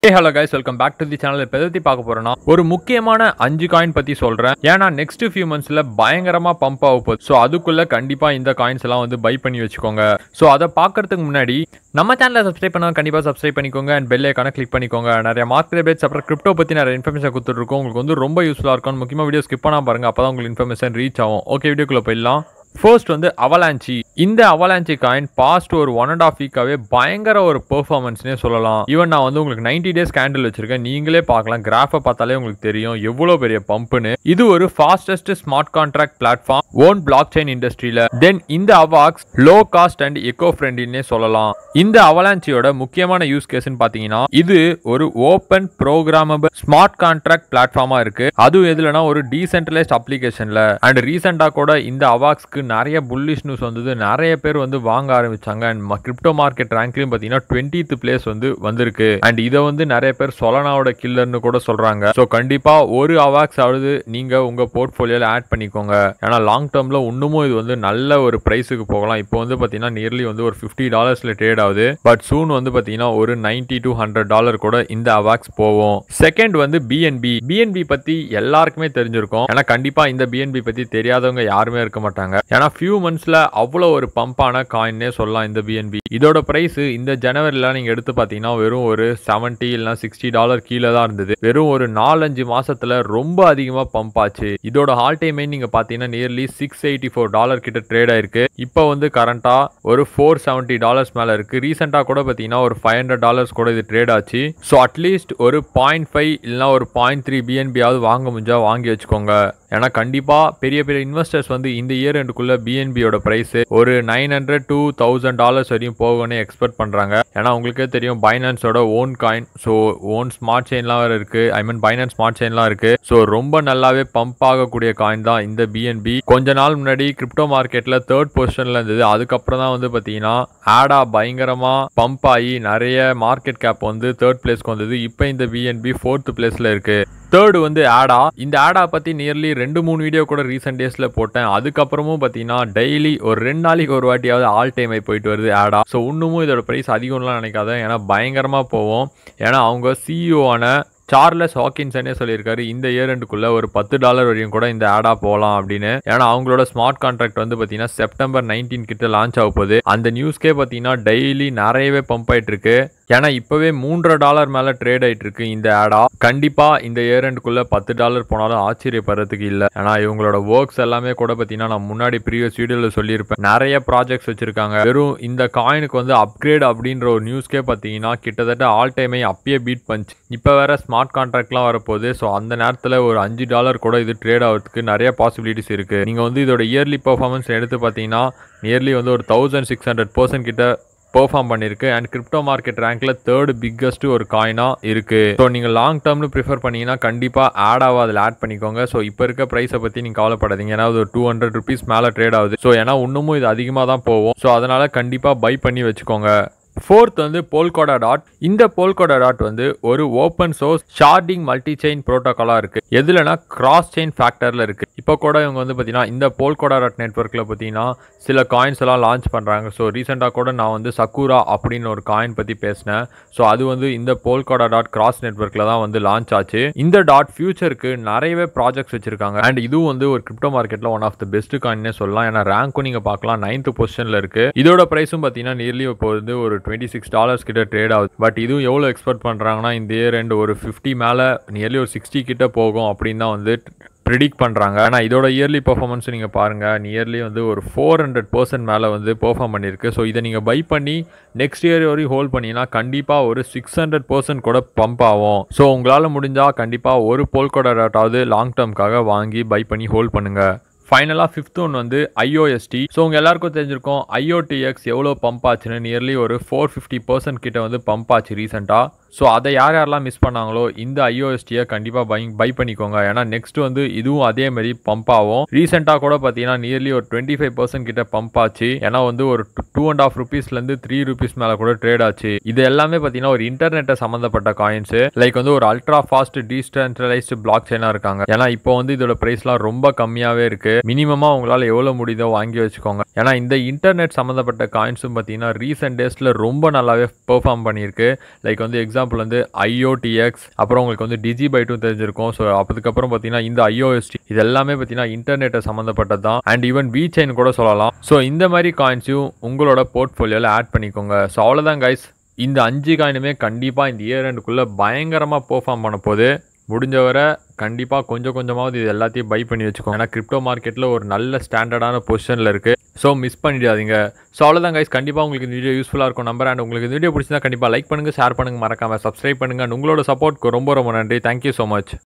hey hello guys welcome back to the channel இப்போ எதை பத்தி பார்க்க போறோம்னா ஒரு முக்கியமான அஞ்சு காயின் பத்தி சொல்றேன் ஏன்னா நெக்ஸ்ட் ஃபியூ மந்த்ஸ்ல பயங்கரமா பம்ப் ஆக போகுது ஸோ அதுக்குள்ள கண்டிப்பா இந்த காயின்ஸ் எல்லாம் வந்து பை பண்ணி வச்சுக்கோங்க ஸோ அதை பார்க்கறதுக்கு முன்னாடி நம்ம சேனலை சப்ஸ்கிரைப் பண்ணா கண்டிப்பா சப்ஸ்கிரைப் பண்ணிக்கோங்க அண்ட் பெல் ஐக்கான கிளிக் பண்ணிக்கோங்க நிறைய மார்க்கெட் அப்டேட்ஸ் அப்புறம் கிரிப்டோ பத்தி நிறைய இன்ஃபர்மேஷன் கொடுத்துருக்கோம் உங்களுக்கு வந்து ரொம்ப யூஸ்ஃபுல்லா இருக்கும் முக்கியமா வீடியோ ஸ்கிப் பண்ணா பாருங்க அப்பதான் உங்களுக்கு இன்ஃபர்மேஷன் ரீச் ஆகும் ஓகே வீடியோக்குள்ள போயிடலாம் ஃபர்ஸ்ட் வந்து அவலாஞ்சி இந்த அவலாஞ்சி காயின் பாஸ்ட் ஒரு ஒன் அண்ட் ஆஃப் வீக்காவே பயங்கர ஒரு பெர்ஃபார்மன்ஸ்னே சொல்லலாம் ஈவன் நான் வந்து உங்களுக்கு 90 டேஸ் கேண்டில் வச்சிருக்கேன் நீங்களே பார்க்கலாம் கிராஃபை பார்த்தாலே உங்களுக்கு தெரியும் எவ்வளோ பெரிய பம்புன்னு இது ஒரு fastest smart contract platform own blockchain இண்டஸ்ட்ரியில தென் இந்த AVAX low cost and eco ஃப்ரெண்ட்லினே சொல்லலாம் இந்த அவலாஞ்சியோட முக்கியமான யூஸ் கேஸ்னு பார்த்தீங்கன்னா இது ஒரு ஓப்பன் ப்ரோக்ராமபிள் ஸ்மார்ட் கான்ட்ராக்ட் பிளாட்ஃபார்மா இருக்கு அதுவும் எதுலனா ஒரு டீசென்ட்ரலைஸ்ட் அப்ளிகேஷன்ல அண்ட் ரீசெண்டா கூட இந்த அவாக்ஸ்க்கு நிறைய புல்லிஷ் நியூஸ் வந்தது நிறைய பேர் வந்து வாங்க ஆரம்பிச்சாங்க அண்ட் கிரிப்டோ மார்க்கெட் ரேங்க்லயும் பார்த்தீங்கன்னா டுவெண்ட்டித் பிளேஸ் வந்து வந்திருக்கு அண்ட் இதை வந்து நிறைய பேர் சொலனாவோட கில்லர்னு கூட சொல்றாங்க ஸோ கண்டிப்பா ஒரு அவாக்ஸ் ஆகுது நீங்க உங்க போர்ட்ஃபோலியோல ஆட் பண்ணிக்கோங்க ஏன்னா லாங் டேர்ம்ல இன்னமும் இது வந்து நல்ல ஒரு பிரைஸுக்கு போகலாம் இப்போ வந்து பார்த்தீங்கன்னா நியர்லி வந்து ஒரு ஃபிஃப்டி டாலர்ஸ்ல ட்ரேட் ஆகுது பட் சூன் வந்து பார்த்தீங்கன்னா ஒரு நைன்டி டு ஹண்ட்ரட் டாலர் கூட இந்த அவாக்ஸ் போகும் செகண்ட் வந்து பிஎன்பி பிஎன்பி பத்தி எல்லாருக்குமே தெரிஞ்சிருக்கும் ஏன்னா கண்டிப்பா இந்த பிஎன்பி பத்தி தெரியாதவங்க யாருமே இருக்க மாட்டாங்க ஏன்னா ஃபியூ மந்த்ஸ்ல அவ்வளோ ஒரு பம்பான காயின்னே சொல்லலாம் இந்த பிஎன்பி இதோட பிரைஸ் இந்த ஜனவரில நீங்க எடுத்து பார்த்தீங்கன்னா வெறும் ஒரு செவன்ட்டி இல்லைனா சிக்ஸ்டி டாலர் கீழே தான் இருந்தது வெறும் ஒரு நாலஞ்சு மாசத்துல ரொம்ப அதிகமா பம்ப் ஆச்சு இதோட ஹால் டைமே நீங்க பார்த்தீங்கன்னா nearly six eighty four dollar கிட்ட ட்ரேட் ஆயிருக்கு இப்போ வந்து கரண்டா ஒரு ஃபோர் செவன்ட்டி டாலர்ஸ் மேல இருக்கு ரீசெண்டா கூட பார்த்தீங்கன்னா ஒரு ஃபைவ் ஹண்ட்ரட் டாலர்ஸ் கூட இது ட்ரேட் ஆச்சு ஸோ அட்லீஸ்ட் ஒரு பாயிண்ட் ஃபைவ் இல்லைனா ஒரு பாயிண்ட் த்ரீ பிஎன்பியாவது வாங்க முடிஞ்சா வாங்கி வச்சுக்கோங்க ஏன்னா கண்டிப்பா பெரிய பெரிய இன்வெஸ்டர்ஸ் வந்து இந்த இயர் எண்டுக்குள்ள பிஎன்பியோட பிரைஸ் ஒரு nine hundred two thousand dollars வரையும் போகும்னு எக்ஸ்பெக்ட் பண்றாங்க ஏன்னா உங்களுக்கே தெரியும் பைனான்ஸோட own coin so own smart செயின்லாம் வேற இருக்கு ஐ மீன் பைனான்ஸ் ஸ்மார்ட் செயின்லாம் இருக்கு ஸோ ரொம்ப நல்லாவே பம்ப் ஆகக்கூடிய காயின் தான் இந்த பிஎன்பி கொஞ்ச நாள் முன்னாடி கிரிப்டோ மார்க்கெட்ல தேர்ட் பொசிஷன்ல இருந்தது அதுக்கப்புறம் தான் வந்து பாத்தீங்கன்னா ஆடா பயங்கரமா பம்ப் ஆகி நிறைய மார்க்கெட் கேப் வந்து தேர்ட் பிளேஸ்க்கு வந்தது இப்போ இந்த பிஎன்பி ஃபோர்த் பிளேஸ்ல இருக்கு தேர்டு வந்து ஆடா இந்த ஆடா பற்றி நியர்லி ரெண்டு மூணு வீடியோ கூட ரீசெண்ட் டேஸில் போட்டேன் அதுக்கப்புறமும் பார்த்தீங்கன்னா டெய்லி ஒரு ரெண்டு நாளைக்கு ஒரு வாட்டியாவது ஆல் டைம் ஆகி போயிட்டு வருது ஆடா ஸோ இன்னமும் இதோட ப்ரைஸ் அதிகம்லாம் நினைக்காத ஏன்னா பயங்கரமாக போவோம் ஏன்னா அவங்க சிஇஓ ஆன சார்லஸ் ஹாக்கின்சனே சொல்லியிருக்காரு இந்த இயர் ரெண்டுக்குள்ள ஒரு பத்து டாலர் வரையும் கூட இந்த ஆடா போகலாம் அப்படின்னு ஏன்னா அவங்களோட ஸ்மார்ட் கான்ட்ராக்ட் வந்து பார்த்தீங்கன்னா செப்டம்பர் நைன்டீன் கிட்ட லான்ச் ஆக போகுது அந்த நியூஸ்க்கே பார்த்தீங்கன்னா டெய்லி நிறையவே பம்ப் ஆயிட்டு இருக்கு ஏன்னா இப்போவே மூன்றரை டாலர் மேலே ட்ரேட் ஆயிட்டு இருக்கு இந்த ஆடா கண்டிப்பாக இந்த இயர் ரெண்டுக்குள்ள பத்து டாலர் போனாலும் ஆச்சரியப்படுறதுக்கு இல்லை ஏன்னா இவங்களோட ஒர்க்ஸ் எல்லாமே கூட பார்த்தீங்கன்னா நான் முன்னாடி ப்ரீவியஸ் வீடியோவில் சொல்லியிருப்பேன் நிறைய ப்ராஜெக்ட்ஸ் வச்சிருக்காங்க வெறும் இந்த காயினுக்கு வந்து அப்கிரேட் அப்படின்ற ஒரு நியூஸ்க்கே பார்த்தீங்கன்னா கிட்டத்தட்ட ஆல் டைமே அப்பயே பீட் பண்ணிச்சு இப்போ வேற ஸ்மார்ட் கான்ட்ராக்ட்லாம் வரப்போகுது ஸோ அந்த நேரத்தில் ஒரு அஞ்சு டாலர் கூட இது ட்ரேட் ஆகிறதுக்கு நிறைய பாசிபிலிட்டிஸ் இருக்கு நீங்கள் வந்து இதோட இயர்லி பர்ஃபார்மன்ஸ் எடுத்து பார்த்தீங்கன்னா நியர்லி வந்து ஒரு தௌசண்ட் சிக்ஸ் ஹண்ட்ரட் பர்சன்ட் கிட்ட பெர்ஃபார்ம் பண்ணியிருக்கு அண்ட் கிரிப்டோ மார்க்கெட் ரேங்க்ல தேர்ட் பிக்கஸ்ட் ஒரு காயினாக இருக்கு ஸோ நீங்கள் லாங் டேர்ம்னு ப்ரிஃபர் பண்ணீங்கன்னா கண்டிப்பாக ஆட் ஆகும் அதில் ஆட் பண்ணிக்கோங்க ஸோ இப்போ இருக்க ப்ரைஸை பற்றி நீங்கள் கவலைப்படாதீங்க ஏன்னா அது ஒரு டூ ஹண்ட்ரட் ருபீஸ் மேலே ட்ரேட் ஆகுது ஸோ ஏன்னா இன்னமும் இது அதிகமாக தான் போகும் ஸோ அதனால கண்டிப்பாக பை பண்ணி வச்சுக்கோங்க ஃபோர்த் வந்து போல்கோடா டாட் இந்த போல்கோடா டாட் வந்து ஒரு open source sharding multi chain ப்ரோட்டோகாலாக இருக்கு எதுலனா கிராஸ் செயின் ஃபேக்டரில் இருக்கு இப்போ கூட இவங்க வந்து பார்த்தீங்கன்னா இந்த போல்கோடா டாட் நெட்ஒர்க்கில் பார்த்தீங்கன்னா சில காயின்ஸ் எல்லாம் லான்ச் பண்ணுறாங்க ஸோ ரீசெண்டாக கூட நான் வந்து சக்கூரா அப்படின்னு ஒரு காயின் பற்றி பேசினேன் ஸோ அது வந்து இந்த போல்கோடா டாட் கிராஸ் நெட்ஒர்க்கில் தான் வந்து லான்ச் ஆச்சு இந்த டாட் ஃபியூச்சருக்கு நிறையவே ப்ராஜெக்ட்ஸ் வச்சிருக்காங்க அண்ட் இதுவும் வந்து ஒரு கிரிப்டோ மார்க்கெட்டில் ஒன் ஆஃப் த பெஸ்ட் காயின்னே சொல்லலாம் ஏன்னா ரேங்க்கும் நீங்கள் பார்க்கலாம் நைன்த் பொசிஷனில் இருக்கு இதோட ப்ரைஸும் பார்த்தீங்கன்னா நியர்லி இப்போ வந்து ஒரு டுவெண்ட்டி சிக்ஸ் டாலர்ஸ் கிட்ட ட்ரேட் ஆகுது பட் இதுவும் எவ்வளோ எக்ஸ்பெக்ட் பண்ணுறாங்கன்னா இந்த இயர் ரெண்டு ஒரு ஃபிஃப்டி மேலே நியர்லி ஒரு சிக்ஸ்டி கிட்ட போகும் அப்படின்னு தான் வந்து ப்ரிடிக்ட் பண்ணுறாங்க ஆனால் இதோட இயர்லி பர்ஃபார்மன்ஸ் நீங்கள் பாருங்கள் நியர்லி வந்து ஒரு ஃபோர் ஹண்ட்ரட் பர்சன்ட் மேலே வந்து பெர்ஃபார்ம் பண்ணியிருக்கு ஸோ இதை நீங்கள் பை பண்ணி நெக்ஸ்ட் இயர் வரையும் ஹோல்ட் பண்ணிங்கன்னா கண்டிப்பாக ஒரு சிக்ஸ் ஹண்ட்ரட் பர்சன்ட் கூட பம்ப் ஆகும் ஸோ உங்களால் முடிஞ்சால் கண்டிப்பாக ஒரு போல்கோட டாட்டாவது லாங் டேர்ம்க்காக வாங்கி பை பண்ணி ஹோல்ட் பண்ணுங்கள் ஃபைனலாக ஃபிஃப்த் ஒன் வந்து ஐஓஎஸ்டி ஸோ உங்கள் எல்லாருக்கும் தெரிஞ்சிருக்கும் ஐஓடிஎக்ஸ் எவ்வளோ பம்ப் ஆச்சுன்னு நியர்லி ஒரு ஃபோர் ஃபிஃப்டி பர்சன்ட் கிட்ட வந்து பம்ப் ஆச்சு ரீசெண்டாக ஸோ அதை யார் யாரெல்லாம் மிஸ் பண்ணாங்களோ இந்த ஐஓஎஸ்டியை கண்டிப்பாக பை பை பண்ணிக்கோங்க ஏன்னா நெக்ஸ்ட் வந்து இதுவும் அதே மாதிரி பம்ப் ஆகும் ரீசெண்டாக கூட பார்த்தீங்கன்னா நியர்லி ஒரு டுவெண்ட்டி ஃபைவ் பர்சன்ட் கிட்ட பம்ப் ஆச்சு ஏன்னா வந்து ஒரு டூ அண்ட் ஆஃப் ருபீஸ்லேருந்து த்ரீ ருபீஸ் மேலே கூட ட்ரேட் ஆச்சு இது எல்லாமே பார்த்தீங்கன்னா ஒரு இன்டர்நெட்டை சம்மந்தப்பட்ட காயின்ஸ் லைக் வந்து ஒரு அல்ட்ரா ஃபாஸ்ட் டீஸ்டன்ட்ரலைஸ்டு பிளாக் செயினாக இருக்காங்க ஏன்னா இப்போ வந்து இதோட ப்ரைஸ்லாம் ரொம்ப கம்மியாகவே இருக்கு மினிமமாக உங்களால் எவ்வளோ முடியுதோ வாங்கி வச்சுக்கோங்க ஏன்னா இந்த இன்டர்நெட் சம்மந்தப்பட்ட காயின்ஸும் பார்த்தீங்கன்னா ரீசெண்ட் டேஸில் ரொம்ப நல்லாவே பெர்ஃபார்ம் பண்ணியிருக்கு லைக் வந்து எக்ஸாம்பிள் எக்ஸாம்பிள் வந்து ஐஓடிஎக்ஸ் அப்புறம் உங்களுக்கு வந்து டிஜி பைட்டும் தெரிஞ்சிருக்கும் ஸோ அதுக்கப்புறம் பார்த்தீங்கன்னா இந்த ஐஓஎஸ்டி இது எல்லாமே பார்த்தீங்கன்னா இன்டர்நெட்டை சம்மந்தப்பட்டது தான் அண்ட் ஈவன் வி செயின் கூட சொல்லலாம் ஸோ இந்த மாதிரி காயின்ஸையும் உங்களோட போர்ட்ஃபோலியோவில் ஆட் பண்ணிக்கோங்க ஸோ அவ்வளோதான் கைஸ் இந்த அஞ்சு காயினுமே கண்டிப்பாக இந்த இயர் எண்டுக்குள்ளே பயங்கரமாக பெர்ஃபார்ம் பண்ண போகுது முடிஞ்ச வரை கண்டிப்பாக கொஞ்சம் கொஞ்சமாவது இது எல்லாத்தையும் பை பண்ணி வச்சுக்கோங்க ஏன்னா கிரிப்டோ மார்க்கெட்டில் ஒரு நல்ல ஸ்டாண்டர்டான பொசிஷனில் இருக்குது ஸோ மிஸ் பண்ணிடாதீங்க ஸோ அவ்வளோதான் கைஸ் கண்டிப்பாக உங்களுக்கு இந்த வீடியோ யூஸ்ஃபுல்லாக இருக்கும் நம்பர் அண்ட் உங்களுக்கு இந்த வீடியோ பிடிச்சிருந்தா கண்டிப்பாக லைக் பண்ணுங்கள் ஷேர் பண்ணுங்கள் மறக்காமல் சப்ஸ்கிரைப் பண்ணுங்கள் and உங்களோட சப்போர்ட்க்கு ரொம்ப ரொம்ப நன்றி தேங்க்யூ ஸோ மச்